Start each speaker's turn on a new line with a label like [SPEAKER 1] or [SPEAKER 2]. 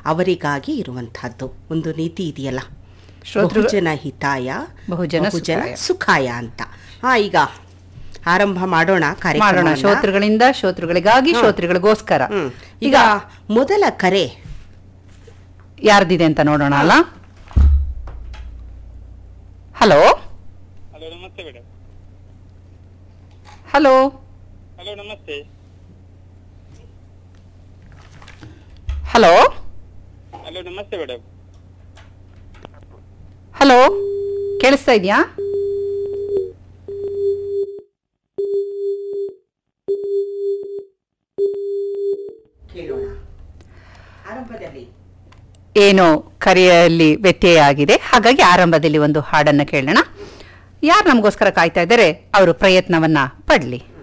[SPEAKER 1] ಅವರಿಗಾಗಿ ಇರುವಂತಹದ್ದು ಒಂದು ನೀತಿ ಇದೆಯಲ್ಲ
[SPEAKER 2] ಶ್ರೋತೃ-
[SPEAKER 1] ಬಹುಜನ ಹಿತಾಯ
[SPEAKER 2] ಬಹುಜನ ಸುಖಾಯ.
[SPEAKER 1] ಸುಖಾಯ ಅಂತ ಹಾ ಈಗ ಆರಂಭ ಮಾಡೋಣ
[SPEAKER 2] ಮಾಡೋಣ
[SPEAKER 1] ಕಾರ್ಯಕ್ರಮ
[SPEAKER 2] ಶ್ರೋತೃಗಳಿಂದ ಶ್ರೋತೃಗಳಿಗಾಗಿ ಶ್ರೋತೃಗಳಿಗೋಸ್ಕರ
[SPEAKER 1] ಈಗ ಮೊದಲ ಕರೆ
[SPEAKER 2] ಯಾರ್ದಿದೆ ಅಂತ ನೋಡೋಣ ಅಲ್ಲ ಹಲೋ
[SPEAKER 3] ಹಲೋ ನಮಸ್ತೆ ಮೇಡಮ್
[SPEAKER 2] ಹಲೋ
[SPEAKER 3] ಹಲೋ ನಮಸ್ತೆ
[SPEAKER 2] ಹಲೋ
[SPEAKER 3] ಹಲೋ ನಮಸ್ತೆ ಮೇಡಮ್
[SPEAKER 2] ಹಲೋ ಕೇಳಿಸ್ತಾ ಇದೆಯಾ
[SPEAKER 1] ಕೇಳೋಣ ಆರಂಭದಲ್ಲಿ
[SPEAKER 2] ಏನೋ ಕರೆಯಲ್ಲಿ ವ್ಯತ್ಯಯ ಆಗಿದೆ ಹಾಗಾಗಿ ಆರಂಭದಲ್ಲಿ ಒಂದು ಹಾಡನ್ನ ಕೇಳೋಣ ಯಾರು ನಮಗೋಸ್ಕರ ಕಾಯ್ತಾ ಇದ್ದಾರೆ ಅವರು ಪ್ರಯತ್ನವನ್ನ ಪಡ್ಲಿ